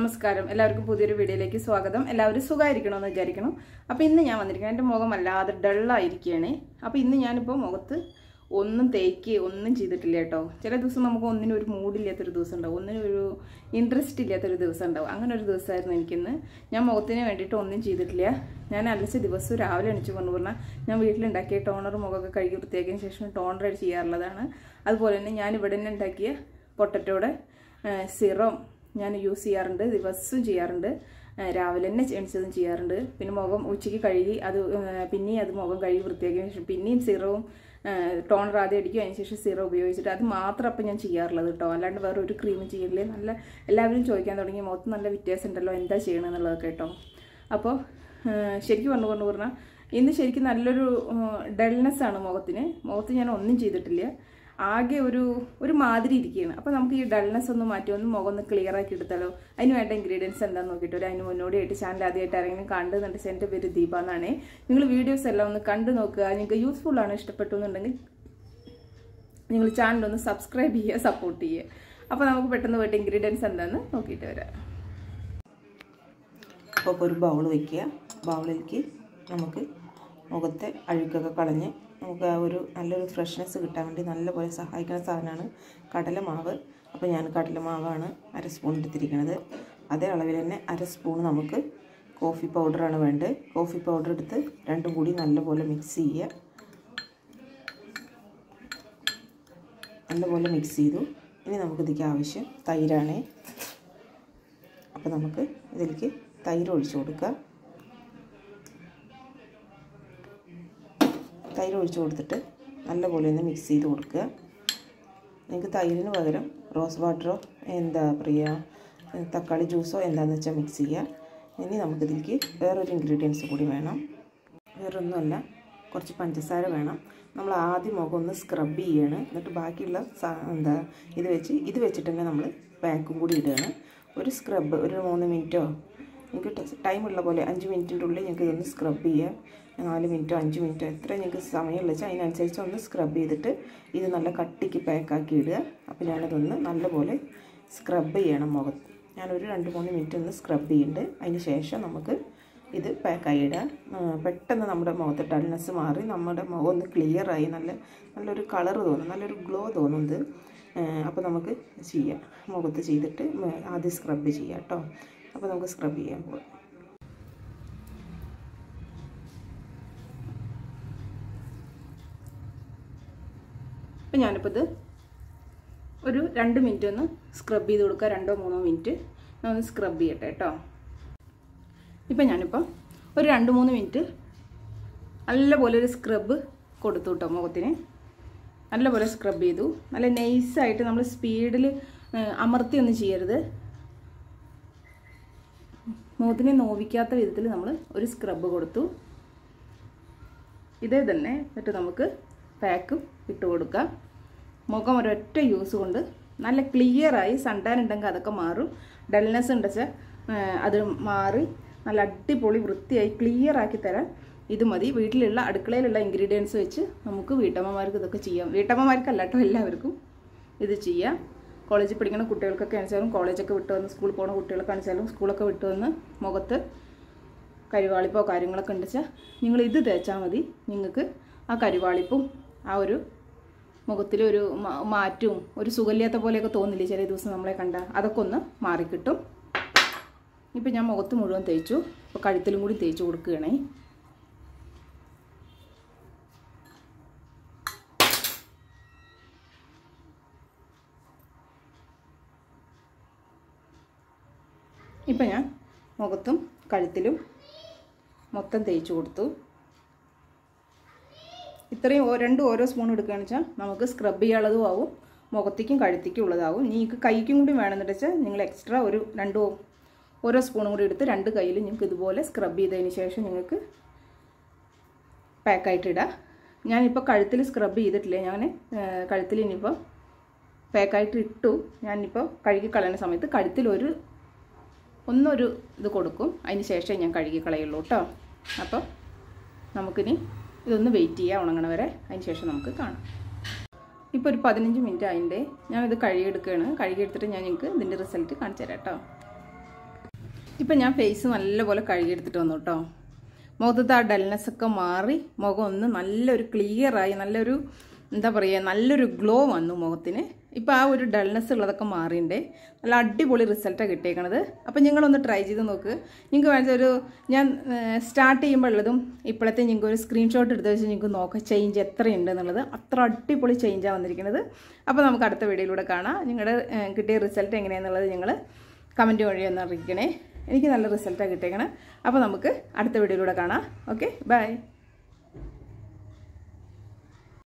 നമസ്കാരം എല്ലാവർക്കും പുതിയൊരു വീഡിയോയിലേക്ക് സ്വാഗതം എല്ലാവരും സുഖമായിരിക്കണമെന്ന് വിചാരിക്കണം അപ്പോൾ ഇന്ന് ഞാൻ വന്നിരിക്കുന്നത് എൻ്റെ മുഖം വല്ലാതെ ഡള്ളായിരിക്കുകയാണ് അപ്പോൾ ഇന്ന് ഞാനിപ്പോൾ മുഖത്ത് ഒന്നും തേക്ക് ഒന്നും ചെയ്തിട്ടില്ല കേട്ടോ ചില ദിവസം നമുക്ക് ഒന്നിനും ഒരു മൂഡില്ലാത്തൊരു ദിവസം ഉണ്ടാവും ഒന്നിനും ഒരു ഇൻട്രസ്റ്റ് ഇല്ലാത്തൊരു ദിവസം ഉണ്ടാവും അങ്ങനെ ഒരു ദിവസമായിരുന്നു എനിക്കിന്ന് ഞാൻ മുഖത്തിന് വേണ്ടിയിട്ട് ഒന്നും ചെയ്തിട്ടില്ല ഞാൻ അലച്ച ദിവസം രാവിലെ എണിച്ച് കൊണ്ടു പറഞ്ഞാൽ ഞാൻ വീട്ടിലുണ്ടാക്കിയ ടോണർ മുഖമൊക്കെ കഴുകി വൃത്തിയാക്കിയതിന് ശേഷം ടോണർ ചെയ്യാറുള്ളതാണ് അതുപോലെ തന്നെ ഞാൻ ഇവിടെ തന്നെ ഉണ്ടാക്കിയ പൊട്ടറ്റോടെ സിറം ഞാൻ യൂസ് ചെയ്യാറുണ്ട് ദിവസവും ചെയ്യാറുണ്ട് ആ, രാവിലെ തന്നെ എണിച്ചതും ചെയ്യാറുണ്ട് പിന്നെ മുഖം ഉച്ചയ്ക്ക് കഴുകി അത് ആ, പിന്നെയും അത് മുഖം കഴുകി വൃത്തിയാക്കിയതിന് ശേഷം പിന്നെയും സിറവും ടോണർ ആദ്യം അടിക്കും അതിന് ശേഷം സിറം ഉപയോഗിച്ചിട്ട് അത് മാത്രം അപ്പം ഞാൻ ചെയ്യാറുള്ളത് കേട്ടോ അല്ലാണ്ട് വേറെ ഒരു ക്രീമും ചെയ്യില്ലേ നല്ല എല്ലാവരും ചോദിക്കാൻ തുടങ്ങി മുഖത്ത് നല്ല വ്യത്യാസം ഉണ്ടല്ലോ എന്താ ചെയ്യണമെന്നുള്ളതൊക്കെ കേട്ടോ അപ്പോൾ ശരിക്കും പറഞ്ഞു കൊണ്ട് പറഞ്ഞാൽ ഇന്ന് ശരിക്കും നല്ലൊരു ഡൾനെസ് ആണ് മുഖത്തിന് മുഖത്ത് ഞാൻ ഒന്നും ചെയ്തിട്ടില്ല ആകെ ഒരു ഒരു മാതിരി ഇരിക്കുകയാണ് അപ്പോൾ നമുക്ക് ഈ ഡൾനെസ് ഒന്ന് മാറ്റി ഒന്ന് മുഖം ഒന്ന് ക്ലിയർ ആക്കി എടുത്താലോ അതിന് വേണ്ട ഇൻഗ്രീഡിയൻസ് എന്താണെന്ന് നോക്കിയിട്ട് ഒരു അതിന് മുന്നോടിയായിട്ട് ചാനൽ ആദ്യമായിട്ട് ആരെങ്കിലും കണ്ടെന്നുണ്ടെങ്കിൽ എൻ്റെ പേര് ദീപ എന്നാണ് നിങ്ങൾ വീഡിയോസ് എല്ലാം ഒന്ന് കണ്ടു നോക്കുക നിങ്ങൾക്ക് യൂസ്ഫുൾ ആണ് ഇഷ്ടപ്പെട്ടു എന്നുണ്ടെങ്കിൽ നിങ്ങൾ ചാനൽ ഒന്ന് സബ്സ്ക്രൈബ് ചെയ്യുക സപ്പോർട്ട് ചെയ്യുക അപ്പോൾ നമുക്ക് പെട്ടെന്ന് പോയിട്ട് ഇൻഗ്രീഡിയൻസ് എന്താണെന്ന് നോക്കിയിട്ട് വരാം അപ്പോൾ ഒരു ബൗൾ വയ്ക്കുക ബൗളിലേക്ക് നമുക്ക് മുഖത്തെ അഴുക്കൊക്കെ കളഞ്ഞ് നമുക്ക് ആ ഒരു നല്ലൊരു ഫ്രഷ്നെസ് കിട്ടാൻ വേണ്ടി നല്ലപോലെ സഹായിക്കുന്ന സാധനമാണ് കടലമാവ് അപ്പോൾ ഞാൻ കടലമാവാണ് അര സ്പൂൺ എടുത്തിരിക്കുന്നത് അതേ അളവിൽ തന്നെ അര സ്പൂൺ നമുക്ക് കോഫി പൗഡറാണ് വേണ്ടത് കോഫി പൗഡർ എടുത്ത് രണ്ടും കൂടി നല്ലപോലെ മിക്സ് ചെയ്യുക നല്ലപോലെ മിക്സ് ചെയ്തു ഇനി നമുക്ക് ഇതിലേക്ക് ആവശ്യം തൈരാണേ അപ്പോൾ നമുക്ക് ഇതിലേക്ക് തൈര് ഒഴിച്ചു കൊടുക്കുക തൈര് ഒഴിച്ചു കൊടുത്തിട്ട് നല്ലപോലെ ഒന്ന് മിക്സ് ചെയ്ത് കൊടുക്കുക നിങ്ങൾക്ക് തൈരിന് പകരം റോസ് വാട്ടറോ എന്താ പറയുക തക്കാളി ജ്യൂസോ എന്താണെന്ന് വെച്ചാൽ മിക്സ് ചെയ്യുക ഇനി നമുക്കിതിലേക്ക് വേറൊരു ഇൻഗ്രീഡിയൻസ് കൂടി വേണം വേറൊന്നുമല്ല കുറച്ച് പഞ്ചസാര വേണം നമ്മൾ ആദ്യം മുഖം ഒന്ന് സ്ക്രബ് ചെയ്യാണ് എന്നിട്ട് ബാക്കിയുള്ള സാ- എന്താ ഇത് വെച്ച് ഇത് വെച്ചിട്ട് തന്നെ നമ്മൾ പാക്കും കൂടി ഇടുകയാണ് ഒരു സ്ക്രബ് ഒരു മൂന്ന് മിനിറ്റോ നിങ്ങൾക്ക് ടൈമുള്ള പോലെ അഞ്ച് മിനിറ്റിൻ്റെ ഉള്ളിൽ നിങ്ങൾക്ക് ഇതൊന്ന് സ്ക്രബ് ചെയ്യാം നാല് മിനിറ്റോ അഞ്ച് മിനിറ്റോ എത്ര നിങ്ങൾക്ക് സമയമുള്ള വെച്ചാൽ അതിനനുസരിച്ച് ഒന്ന് സ്ക്രബ് ചെയ്തിട്ട് ഇത് നല്ല കട്ടിക്ക് പാക്കാക്കി ഇടുക അപ്പോൾ ഞാനതൊന്ന് നല്ലപോലെ സ്ക്രബ് ചെയ്യണം മുഖത്ത് ഞാനൊരു രണ്ട് മൂന്ന് മിനിറ്റ് ഒന്ന് സ്ക്രബ് ചെയ്യുന്നുണ്ട് അതിന് ശേഷം നമുക്ക് ഇത് പാക്കായി ഇടുക ആ, പെട്ടെന്ന് നമ്മുടെ മുഖത്ത് ഡൾനെസ് മാറി നമ്മുടെ മുഖം ഒന്ന് ക്ലിയറായി നല്ല നല്ലൊരു കളർ തോന്നും നല്ലൊരു ഗ്ലോ തോന്നും ഇത് അപ്പോൾ നമുക്ക് ചെയ്യാം മുഖത്ത് ചെയ്തിട്ട് മ- ആദ്യം സ്ക്രബ് ചെയ്യാം കേട്ടോ അപ്പോൾ നമുക്ക് സ്ക്രബ് ചെയ്യാൻ പോകാം അപ്പം ഞാനിപ്പോൾ ഇത് ഒരു രണ്ട് മിനിറ്റ് ഒന്ന് സ്ക്രബ് ചെയ്ത് കൊടുക്കുക രണ്ടോ മൂന്നോ മിനിറ്റ് ഞാൻ ഒന്ന് സ്ക്രബ് ചെയ്യട്ടെ കേട്ടോ ഇപ്പം ഞാനിപ്പോൾ ഒരു രണ്ട് മൂന്ന് മിനിറ്റ് നല്ലപോലെ ഒരു സ്ക്രബ് കൊടുത്തു കേട്ടോ മുഖത്തിന് നല്ലപോലെ സ്ക്രബ് ചെയ്തു നല്ല നൈസായിട്ട് നമ്മൾ സ്പീഡിൽ അമർത്തി ഒന്നും ചെയ്യരുത് മുഖത്തിനെ നോവിക്കാത്ത വിധത്തിൽ നമ്മൾ ഒരു സ്ക്രബ് കൊടുത്തു ഇതേ തന്നെ എന്നിട്ട് നമുക്ക് പാക്ക് ഇട്ട് കൊടുക്കാം മുഖം ഒരൊറ്റ യൂസ് കൊണ്ട് നല്ല ക്ലിയറായി സൺടാൻ ഉണ്ടെങ്കിൽ അതൊക്കെ മാറും ഡൾനെസ് ഉണ്ടെച്ചാൽ അത് മാറി നല്ല അടിപൊളി വൃത്തിയായി ക്ലിയർ ആക്കി തരാൻ ഇത് മതി വീട്ടിലുള്ള അടുക്കളയിലുള്ള ഇൻഗ്രീഡിയൻസ് വെച്ച് നമുക്ക് വീട്ടമ്മമാർക്ക് ഇതൊക്കെ ചെയ്യാം വീട്ടമ്മമാർക്കല്ല കേട്ടോ എല്ലാവർക്കും ഇത് ചെയ്യാം കോളേജിൽ പഠിക്കുന്ന കുട്ടികൾക്കൊക്കെ ആണെച്ചാലും കോളേജൊക്കെ വിട്ട് വന്ന് സ്കൂളിൽ പോകുന്ന കുട്ടികൾക്ക് ആണെച്ചാലും സ്കൂളൊക്കെ വിട്ട് വന്ന് മുഖത്ത് കരിവാളിപ്പോ കാര്യങ്ങളൊക്കെ ഉണ്ടെച്ചാൽ നിങ്ങൾ ഇത് തേച്ചാൽ മതി നിങ്ങൾക്ക് ആ കരിവാളിപ്പും ആ ഒരു മുഖത്തിലൊരു മാ- മാറ്റവും ഒരു സുഖമില്ലാത്ത പോലെയൊക്കെ തോന്നില്ലേ ചില ദിവസം നമ്മളെ കണ്ട അതൊക്കെ ഒന്ന് മാറിക്കിട്ടും ഇപ്പം ഞാൻ മുഖത്ത് മുഴുവൻ തേച്ചു അപ്പോൾ കഴുത്തിലും കൂടി തേച്ച് കൊടുക്കുകയാണേ ഇപ്പം ഞാൻ മുഖത്തും കഴുത്തിലും മൊത്തം തേച്ച് കൊടുത്തു ഇത്രയും ഓ- രണ്ടും ഓരോ സ്പൂൺ എടുക്കുകയാണെന്ന് വെച്ചാൽ നമുക്ക് സ്ക്രബ് ചെയ്യാനുള്ളതും ആവും മുഖത്തേക്കും കഴുത്തേക്കും ഉള്ളതാവും ഇനി നിങ്ങൾക്ക് കൈക്കും കൂടി വേണമെന്ന് വെച്ചാൽ നിങ്ങൾ എക്സ്ട്രാ ഒരു രണ്ടോ ഓരോ സ്പൂണും കൂടി എടുത്ത് രണ്ട് കയ്യിൽ നിങ്ങൾക്ക് ഇതുപോലെ സ്ക്രബ് ചെയ്തതിന് ശേഷം നിങ്ങൾക്ക് പാക്കായിട്ട് ഇടാം ഞാനിപ്പോൾ കഴുത്തിൽ സ്ക്രബ് ചെയ്തിട്ടില്ല ഞാൻ കഴുത്തിൽ ഇനിയിപ്പോൾ പാക്കായിട്ട് ഇട്ടു ഞാനിപ്പോൾ കഴുകി കളയുന്ന സമയത്ത് കഴുത്തിൽ ഒരു ഒന്നൊരു ഇത് കൊടുക്കും അതിന് ശേഷം ഞാൻ കഴുകി കളയുള്ളൂ കേട്ടോ അപ്പോൾ നമുക്കിനി ഇതൊന്ന് വെയിറ്റ് ചെയ്യാം ഉണങ്ങണ വരെ അതിന് ശേഷം നമുക്ക് കാണാം ഇപ്പോൾ ഒരു പതിനഞ്ച് മിനിറ്റ് അതിൻ്റെ ഞാനിത് കഴുകിയെടുക്കുകയാണ് കഴുകിയെടുത്തിട്ട് ഞാൻ നിങ്ങൾക്ക് ഇതിൻ്റെ റിസൾട്ട് കാണിച്ചു തരാം കേട്ടോ ഇപ്പം ഞാൻ ഫേസ് നല്ലപോലെ കഴുകിയെടുത്തിട്ട് വന്നു കേട്ടോ മുഖത്തത്തെ ആ ഡൾനെസ് ഒക്കെ മാറി മുഖം ഒന്ന് നല്ലൊരു ക്ലിയറായി നല്ലൊരു എന്താ പറയുക നല്ലൊരു ഗ്ലോ വന്നു മുഖത്തിന് ഇപ്പോൾ ആ ഒരു ഡൾനെസ് ഉള്ളതൊക്കെ മാറിയിട്ടുണ്ട് നല്ല അടിപൊളി റിസൾട്ടാണ് കിട്ടിയേക്കണത് അപ്പോൾ നിങ്ങളൊന്ന് ട്രൈ ചെയ്ത് നോക്ക് നിങ്ങൾക്ക് വേണ്ട ഒരു ഞാൻ സ്റ്റാർട്ട് ചെയ്യുമ്പോൾ ഉള്ളതും ഇപ്പോഴത്തെ നിങ്ങൾക്ക് ഒരു സ്ക്രീൻഷോട്ട് എടുത്ത് വെച്ച് നിങ്ങൾക്ക് നോക്കാം ചേഞ്ച് എത്രയുണ്ട് എന്നുള്ളത് അത്ര അടിപൊളി ചേഞ്ചാണ് വന്നിരിക്കുന്നത് അപ്പോൾ നമുക്ക് അടുത്ത വീഡിയോയിലൂടെ കാണാം നിങ്ങളുടെ ഏഹ്, കിട്ടിയ റിസൾട്ട് എങ്ങനെയാണെന്നുള്ളത് നിങ്ങൾ കമൻറ്റ് വഴി ഒന്ന് അറിയിക്കണേ എനിക്ക് നല്ല റിസൾട്ടാണ് കിട്ടിയേക്കണേ അപ്പോൾ നമുക്ക് അടുത്ത വീഡിയോയിലൂടെ കാണാം ഓക്കെ ബൈ